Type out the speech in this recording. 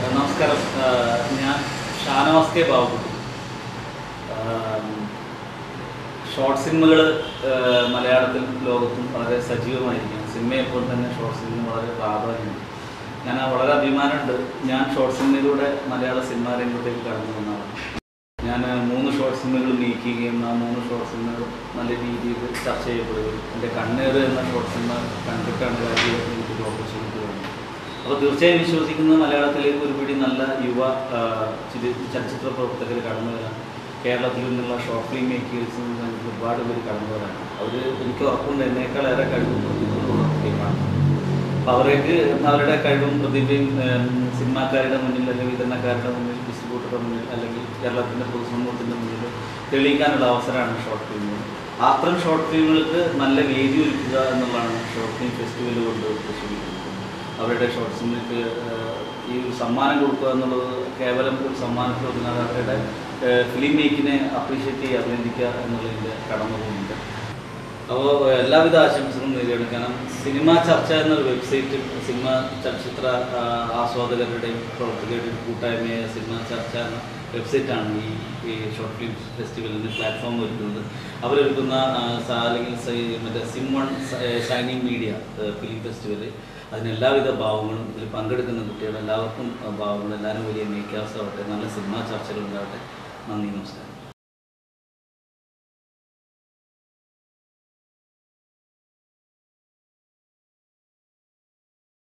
നമസ്കാരം ആ, ഞാൻ ഷാനവാസ് കെ ബാബുക്കുട്ടി ഷോർട്ട് സിനിമകൾ മലയാളത്തിൽ ലോകത്തും വളരെ സജീവമായിരിക്കും സിനിമയെപ്പോൾ തന്നെ ഷോർട്ട് സിനിമ വളരെ പ്രാധാന്യമുണ്ട് ഞാൻ ആ വളരെ അഭിമാനമുണ്ട് ഞാൻ ഷോർട്ട് സിനിമയിലൂടെ മലയാള സിനിമാ രംഗത്തേക്ക് കടന്നു വന്നതാണ് ഞാൻ മൂന്ന് ഷോർട്ട് സിനിമകൾ നീക്കുകയും ആ മൂന്ന് ഷോർട്ട് സിനിമകൾ നല്ല രീതിയിൽ ചർച്ച ചെയ്യപ്പെടുകയും എൻ്റെ കണ്ണേറ് എന്ന ഷോർട്ട് സിനിമ കണ്ടിട്ടാണ് കാര്യം എനിക്ക് ഓപ്പർച്യൂണിറ്റി വന്നത് അപ്പോൾ തീർച്ചയായും വിശ്വസിക്കുന്നത് മലയാളത്തിലേക്ക് ഒരുപിടി നല്ല യുവ ആ, ചിരി- ചലച്ചിത്ര പ്രവർത്തകർ കടന്നു വരാൻ കേരളത്തിൽ നിന്നുള്ള ഷോർട്ട് ഫിലിം മേക്കേഴ്സിൽ നിന്ന് ഒരുപാട് പേര് കടന്നു വരാൻ അവർ എനിക്ക് ഉറപ്പുണ്ട് എന്നേക്കാൾ ഏറെ കഴിവും പ്രതിഭകളുള്ള ടീമാണ് അപ്പോൾ അവർക്ക് അവരുടെ കഴിവും പ്രതിഭയും ഏം, സിനിമാക്കാരുടെ മുന്നിൽ അല്ലെങ്കിൽ വിതരണക്കാരുടെ മുന്നിൽ ഡിസ്ട്രിബ്യൂട്ടറുടെ മുന്നിൽ അല്ലെങ്കിൽ കേരളത്തിൻ്റെ പൊതുസമൂഹത്തിൻ്റെ മുന്നിൽ തെളിയിക്കാനുള്ള അവസരമാണ് ഷോർട്ട് ഫിലിമുകൾ അത്തരം ഷോർട്ട് ഫിലിമുകൾക്ക് നല്ല വേദി ഒരുക്കുക എന്നുള്ളതാണ് ഷോർട്ട് ഫിലിം ഫെസ്റ്റിവൽ കൊണ്ട് ലക്ഷ്യമിക്കുന്നത് അവരുടെ ഷോർട്ട് ഫിലിമിലേക്ക് ഈ ഒരു സമ്മാനം കൊടുക്കുക എന്നുള്ളത് കേവലം ഒരു സമ്മാനത്തിൽ ഒതുങ്ങാതെ അവരുടെ ഫിലിം മേക്കിനെ അപ്രീഷിയേറ്റ് ചെയ്യുക അഭിനന്ദിക്കുക എന്നുള്ളതിൻ്റെ കടമകളുണ്ട് അപ്പോൾ എല്ലാവിധ ആശംസകളും നേരിടും കാരണം സിനിമ ചർച്ച എന്നൊരു വെബ്സൈറ്റ് സിനിമ ചലച്ചിത്ര ആ, ആസ്വാദകരുടെയും പ്രവർത്തകരുടെയും കൂട്ടായ്മയായ സിനിമ ചർച്ച എന്ന വെബ്സൈറ്റാണ് ഈ ഈ ഷോർട്ട് ഫിലിം ഫെസ്റ്റിവലിന് പ്ലാറ്റ്ഫോം ഒരുക്കുന്നത് അവരൊരുക്കുന്ന ആ, സ- അല്ലെങ്കിൽ സ- മറ്റേ sim one shining media film festival അതിന് എല്ലാവിധ ഭാവങ്ങളും ഇതിൽ പങ്കെടുക്കുന്ന കുട്ടികൾ എല്ലാവർക്കും ആ, ഭാവങ്ങളും എല്ലാവരും വലിയ മേക്കാവസ്ഥ ആവട്ടെ നല്ല സിനിമാ ചർച്ചകൾ ഉണ്ടാവട്ടെ നന്ദി നമസ്കാരം